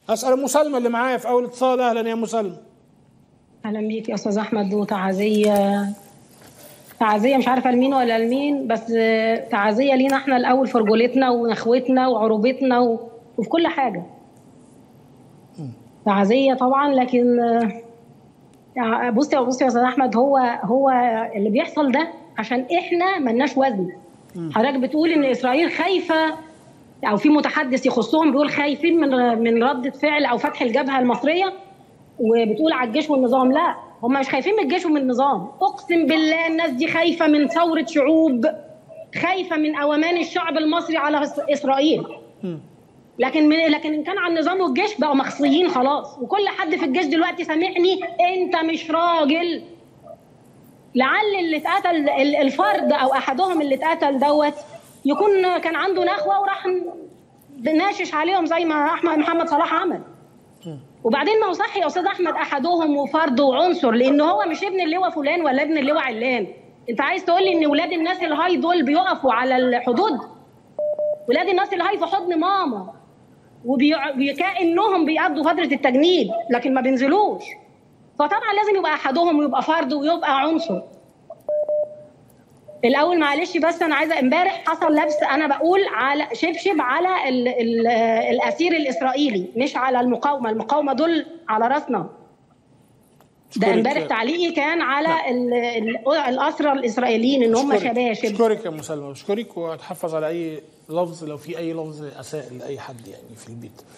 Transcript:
اسال ام سلمى اللي معايا في اول اتصال اهلا يا ام سلمى اهلا بيك يا استاذ احمد وتعزيه تعزيه مش عارفه لمين ولا لمين بس تعزيه لينا احنا الاول في رجولتنا ونخوتنا وعروبتنا و... وفي كل حاجه تعزيه طبعا لكن آه، بصي بصي يا استاذ احمد هو هو اللي بيحصل ده عشان احنا ملناش وزن حضرتك بتقول ان اسرائيل خايفه او في متحدث يخصهم بيقول خايفين من من رده فعل او فتح الجبهه المصريه وبتقول على الجيش والنظام لا هم مش خايفين من الجيش ومن النظام اقسم بالله الناس دي خايفه من ثوره شعوب خايفه من اومان الشعب المصري على إس- اسرائيل لكن من لكن ان كان على النظام والجيش بقوا مخصيين خلاص وكل حد في الجيش دلوقتي سامعني انت مش راجل لعل اللي اتقتل ال- الفرد او احدهم اللي اتقتل دوت يكون كان عنده نخوه وراح ناشش عليهم زي ما احمد محمد صلاح عمل وبعدين ما هو صح يا استاذ احمد احدهم وفرد وعنصر لان هو مش ابن اللواء فلان ولا ابن اللواء علان انت عايز تقول لي ان ولاد الناس الهاي دول بيقفوا على الحدود ولاد الناس الهاي في حضن ماما وكانهم بيقضوا فتره التجنيد لكن ما بينزلوش فطبعا لازم يبقى احدهم ويبقى فرد ويبقى عنصر الاول معلش بس انا عايزه امبارح حصل لبس انا بقول على شبشب على ال ال الاسير الاسرائيلي مش على المقاومه المقاومه دول على راسنا ده أشكرك. امبارح تعليقي كان على ال ال الاسرى الاسرائيليين ان هم أشكرك. شباشب اشكرك يا ام سلمى اشكرك واتحفظ على اي لفظ لو في اي لفظ اساء لاي حد يعني في البيت